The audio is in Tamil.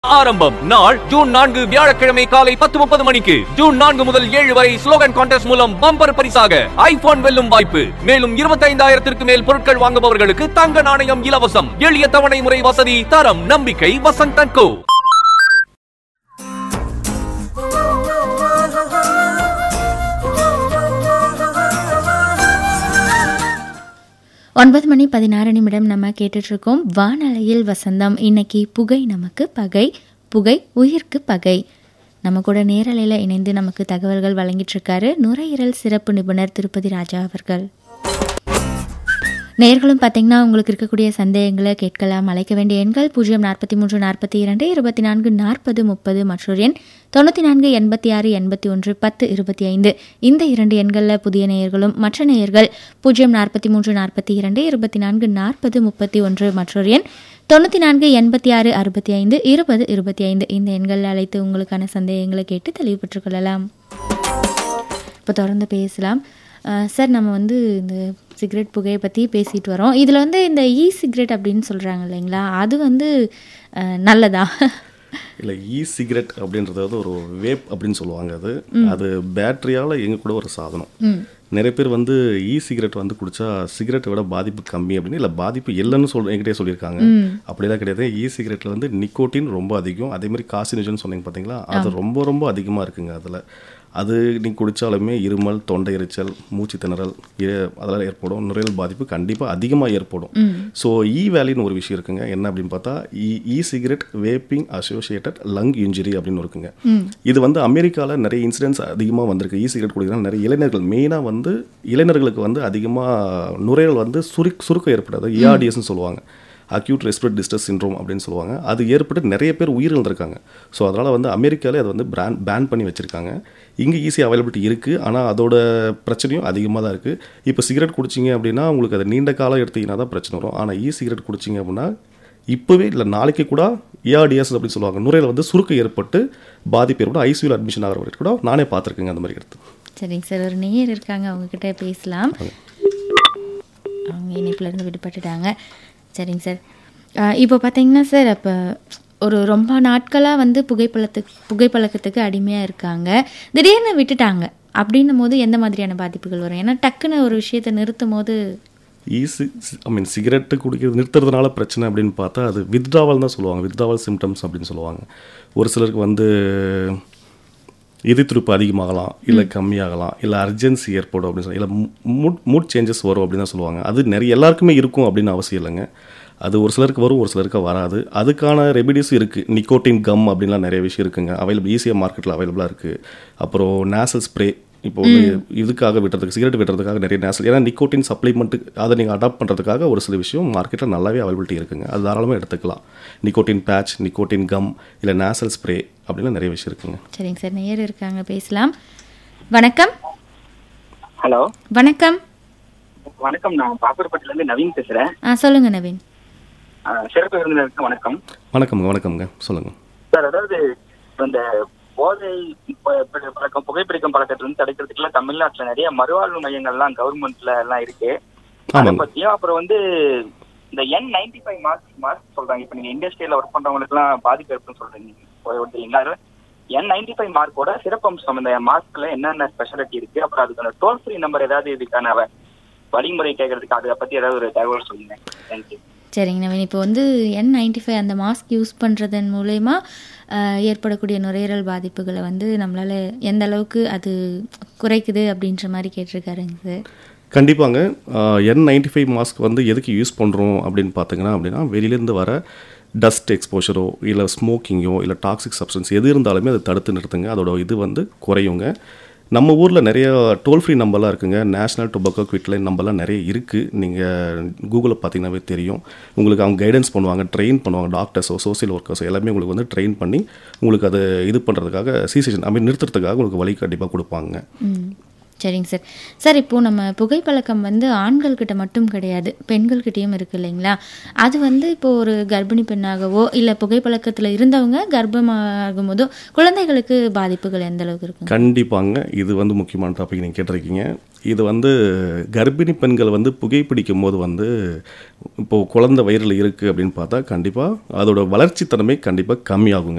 ஆரம்பம் நாள் ஜூன் நான்கு வியாழக்கிழமை காலை பத்து முப்பது மணிக்கு ஜூன் நான்கு முதல் ஏழு வரை ஸ்லோகன் கான்டெஸ்ட் மூலம் பம்பர் பரிசாக ஐபோன் வெல்லும் வாய்ப்பு மேலும் இருபத்தைந்தாயிரத்திற்கு மேல் பொருட்கள் வாங்குபவர்களுக்கு தங்க நாணயம் இலவசம் எளிய தவணை முறை வசதி தரம் நம்பிக்கை வசந்த் கோ ஒன்பது மணி பதினாறு நிமிடம் நம்ம கேட்டுட்டு இருக்கோம் வானலையில் வசந்தம் இன்னைக்கு புகை நமக்கு பகை புகை உயிர்க்கு பகை நம்ம கூட நேரலையில் இணைந்து நமக்கு தகவல்கள் வழங்கிட்டு இருக்காரு நுரையீரல் சிறப்பு நிபுணர் திருப்பதி ராஜா அவர்கள் நேர்களும் பார்த்தீங்கன்னா உங்களுக்கு இருக்கக்கூடிய சந்தேகங்களை கேட்கலாம் அழைக்க வேண்டிய எண்கள் பூஜ்ஜியம் நாற்பத்தி மூன்று நாற்பத்தி இரண்டு இருபத்தி நான்கு நாற்பது முப்பது மற்றொரு எண் தொண்ணூற்றி நான்கு எண்பத்தி ஆறு எண்பத்தி ஒன்று பத்து இருபத்தி ஐந்து இந்த இரண்டு எண்களில் புதிய நேயர்களும் மற்ற நேயர்கள் பூஜ்ஜியம் நாற்பத்தி மூன்று நாற்பத்தி இரண்டு இருபத்தி நான்கு நாற்பது முப்பத்தி ஒன்று மற்றொரு எண் தொண்ணூற்றி நான்கு எண்பத்தி ஆறு அறுபத்தி ஐந்து இருபது இருபத்தி ஐந்து இந்த எண்களில் அழைத்து உங்களுக்கான சந்தேகங்களை கேட்டு தெளிவு பெற்றுக்கொள்ளலாம் இப்போ தொடர்ந்து பேசலாம் அஹ் சார் நம்ம வந்து இந்த சிகரெட் புகையை பற்றி பேசிட்டு வரோம் இதில் வந்து இந்த இ சிகரெட் அப்படின்னு சொல்கிறாங்க இல்லைங்களா அது வந்து அஹ், நல்லதா இல்லை இ சிகரெட் அப்படின்றது வந்து ஒரு வேப் அப்படின்னு சொல்லுவாங்க அது அது பேட்டரியால் எங்க கூட ஒரு சாதனம் நிறைய பேர் வந்து இ சிகரெட் வந்து குடிச்சா சிகரெட்டை விட பாதிப்பு கம்மி அப்படின்னு இல்லை பாதிப்பு இல்லைன்னு சொல் என்கிட்டயே சொல்லியிருக்காங்க அப்படிலாம் கிடையாது இ சிகரெட்டில் வந்து நிக்கோட்டின் ரொம்ப அதிகம் அதே மாதிரி காசினோஜன் சொன்னீங்க பார்த்தீங்களா அது ரொம்ப ரொம்ப அதிகமாக இருக்குங்க அதில் அது நீங்கள் குடித்தாலுமே இருமல் தொண்டை எரிச்சல் மூச்சு திணறல் இ- அதெல்லாம் ஏற்படும் நுரையீரல் பாதிப்பு கண்டிப்பாக அதிகமாக ஏற்படும் ஸோ இ வேலின்னு ஒரு விஷயம் இருக்குங்க என்ன அப்படின்னு பார்த்தா e e cigarette vaping associated lung injury அப்படின்னு இருக்குங்க இது வந்து அமெரிக்காவில் நிறைய இன்சிடென்ட்ஸ் அதிகமாக வந்திருக்கு இ சிகரெட் குடிக்கிறதுனால நிறைய இளைஞர்கள் மெயினாக வந்து இளைஞர்களுக்கு வந்து அதிகமாக நுரையீரல் வந்து சுரு சுருக்கம் ஏற்படாது ஏஆர்டிஎஸ்னு சொல்லுவாங்க அக்யூட் ரெஸ்பிரேட் டிஸ்டர்ஸ் சின்ரோம் அப்படின்னு சொல்லுவாங்க அது ஏற்பட்டு நிறைய பேர் உயிரிழந்திருக்காங்க ஸோ அதனால் வந்து அமெரிக்காலே அதை வந்து பிராண்ட் பேன் பண்ணி வச்சுருக்காங்க இங்கே ஈஸி அவைலபிலிட்டி இருக்குது ஆனால் அதோட பிரச்சனையும் அதிகமாக தான் இருக்குது இப்போ சிகரெட் குடிச்சிங்க அப்படின்னா உங்களுக்கு அது நீண்ட காலம் எடுத்தீங்கன்னா தான் பிரச்சனை வரும் ஆனால் இ சிகரெட் குடிச்சிங்க அப்படின்னா இப்போவே இல்லை நாளைக்கு கூட ஏஆர்டிஎஸ் அப்படின்னு சொல்லுவாங்க நுரையில் வந்து சுருக்கம் ஏற்பட்டு பாதிப்பு ஏற்பட்டு ஐசியூவில் அட்மிஷன் ஆகிற வரைக்கும் கூட நானே பார்த்துருக்கேங்க அந்த மாதிரி எடுத்து சரிங்க சார் ஒரு நேயர் இருக்காங்க அவங்கக்கிட்ட பேசலாம் அவங்க இணைப்புல இருந்து விடுபட்டுட்டாங்க சரிங்க சார் அஹ், இப்போ பார்த்தீங்கன்னா சார் அப்போ ஒரு ரொம்ப நாட்களாக வந்து புகைப்பழத்துக்கு புகைப்பழக்கத்துக்கு அடிமையாக இருக்காங்க திடீர்னு விட்டுட்டாங்க அப்படின்னும் போது எந்த மாதிரியான பாதிப்புகள் வரும் ஏன்னா டக்குன்னு ஒரு விஷயத்தை நிறுத்தும் போது ஈஸி ஐ மீன் சிகரெட்டு குடிக்கிறது நிறுத்துறதுனால பிரச்சனை அப்படின்னு பார்த்தா அது வித்ட்ராவல் தான் சொல்லுவாங்க வித்ட்ராவல் சிம்டம்ஸ் அப்படின்னு சொல்லுவாங்க ஒரு சிலருக்கு வந்து எதிர்த்துருப்பு அதிகமாகலாம் இல்லை கம்மியாகலாம் இல்லை அர்ஜென்சி ஏற்படும் அப்படின்னு சொல்லி இல்லை மூட் மூட் சேஞ்சஸ் வரும் அப்படின்னு தான் சொல்லுவாங்க அது நிறைய எல்லாருக்குமே இருக்கும் அப்படின்னு அவசியம் இல்லைங்க அது ஒரு சிலருக்கு வரும் ஒரு சிலருக்கு வராது அதுக்கான ரெமிடிஸும் இருக்குது நிக்கோட்டின் கம் அப்படின்லாம் நிறைய விஷயம் இருக்குங்க அவைலபிள் ஈஸியாக மார்க்கெட்டில் அவைலபிளாக இருக்குது அப்புறம் நேசல் ஸ்ப்ரே இப்போ வந்து இதுக்காக விட்டுறதுக்கு சிகரெட் விட்டுறதுக்காக நிறைய நேசல் ஏன்னா நிக்கோட்டின் சப்ளிமெண்ட்டு அதை நீங்கள் அடாப்ட் பண்ணுறதுக்காக ஒரு சில விஷயம் மார்க்கெட்டில் நல்லாவே அவைலபிலிட்டி இருக்குங்க அது தாராளமாக எடுத்துக்கலாம் நிக்கோட்டின் பேட்ச் நிக்கோட்டின் கம் இல்லை நேசல் ஸ்ப்ரே அப்படிலாம் நிறைய விஷயம் இருக்குங்க சரிங்க சார் நேயர் இருக்காங்க பேசலாம் வணக்கம் ஹலோ வணக்கம் வணக்கம் நான் பாப்பூர்பட்டில இருந்து நவீன் பேசுறேன் ஆ சொல்லுங்கள் நவீன் அஹ், சிறப்பு விருந்தினருக்கு வணக்கம் வணக்கம்ங்க வணக்கம்ங்க சொல்லுங்கள் சார் அதாவது இப்ப இந்த போதை இப்ப இப்ப பழக்கம் புகைப்பிடிக்கும் பழக்கத்துல இருந்து தடுக்கிறதுக்குலாம் தமிழ்நாட்டுல நிறைய மறுவாழ்வு மையங்கள்லாம் கவர்மெண்ட்ல எல்லாம் இருக்கு அதை ஆமாங்க. பத்தியும் அப்புறம் வந்து இந்த N ninety five mark mark சொல்றாங்க இப்ப நீங்க இண்டஸ்ட்ரியில ஒர்க் பண்றவங்களுக்கு எல்லாம் பாதிப்பு இருக்குன்னு சொல்றீங்க இல்லைங்களா என் நைன்டி ஃபைவ் மார்க்கோட சிறப்பம்சம் இந்த மாஸ்க்ல என்னென்ன ஸ்பெஷாலிட்டி இருக்கு அப்புறம் அதுக்கான டோல் ஃப்ரீ நம்பர் ஏதாவது இதுக்கான வ- வழிமுறை கேட்கறதுக்கு அதை பத்தி ஏதாவது ஒரு தகவல் சொல்லுங்க தேங்க்யூ சரிங்க நவீன் இப்போ வந்து என் நைன்டி ஃபைவ் அந்த மாஸ்க் யூஸ் பண்ணுறதன் மூலயமா ஆஹ், ஏற்படக்கூடிய நுரையீரல் பாதிப்புகளை வந்து நம்மளால் எந்த அளவுக்கு அது குறைக்குது அப்படின்ற மாதிரி கேட்டிருக்காருங்க சார் கண்டிப்பாங்க என் நைன்டி ஃபைவ் மாஸ்க் வந்து எதுக்கு யூஸ் பண்ணுறோம் அப்படின்னு பார்த்தீங்கன்னா அப்படின்னா வெளியிலேருந்து வர டஸ்ட் எக்ஸ்போஷரோ இல்லை ஸ்மோக்கிங்கோ இல்லை டாக்ஸிக் சப்ஸ்டன்ஸ் எது இருந்தாலுமே அதை தடுத்து நிறுத்துங்க அதோட இது வந்து குறையுங்க நம்ம ஊரில் நிறைய டோல் ஃப்ரீ நம்பர்லாம் இருக்குங்க நேஷனல் டொபாக்கோ குவிட்லைன் நம்பர்லாம் நிறைய இருக்குது நீங்கள் கூகுளில் பார்த்தீங்கன்னாவே தெரியும் உங்களுக்கு அவங்க கைடன்ஸ் பண்ணுவாங்க ட்ரெயின் பண்ணுவாங்க டாக்டர்ஸோ சோசியல் ஒர்க்கர்ஸோ எல்லாமே உங்களுக்கு வந்து ட்ரெயின் பண்ணி உங்களுக்கு அதை இது பண்ணுறதுக்காக சீசேஷன் ஐ மீன் நிறுத்துறதுக்காக உங்களுக்கு வழி கண்டிப்பாக கொடுப்பாங்க ம் சரிங்க சார் சார் இப்போது நம்ம புகைப்பழக்கம் வந்து ஆண்கள்கிட்ட மட்டும் கிடையாது பெண்கள்கிட்டயும் இருக்கு இல்லைங்களா அது வந்து இப்போ ஒரு கர்ப்பிணி பெண்ணாகவோ இல்லை புகைப்பழக்கத்தில் இருந்தவங்க கர்ப்பமாகும் போதோ குழந்தைகளுக்கு பாதிப்புகள் எந்த அளவுக்கு இருக்கும் கண்டிப்பாங்க இது வந்து முக்கியமான டாபிக் நீங்கள் கேட்டிருக்கீங்க இது வந்து கர்ப்பிணி பெண்கள் வந்து புகைப்பிடிக்கும் போது வந்து இப்போது குழந்தை வயிறில் இருக்குது அப்படின்னு பார்த்தா கண்டிப்பாக அதோட வளர்ச்சி தன்மை கண்டிப்பாக கம்மியாகுங்க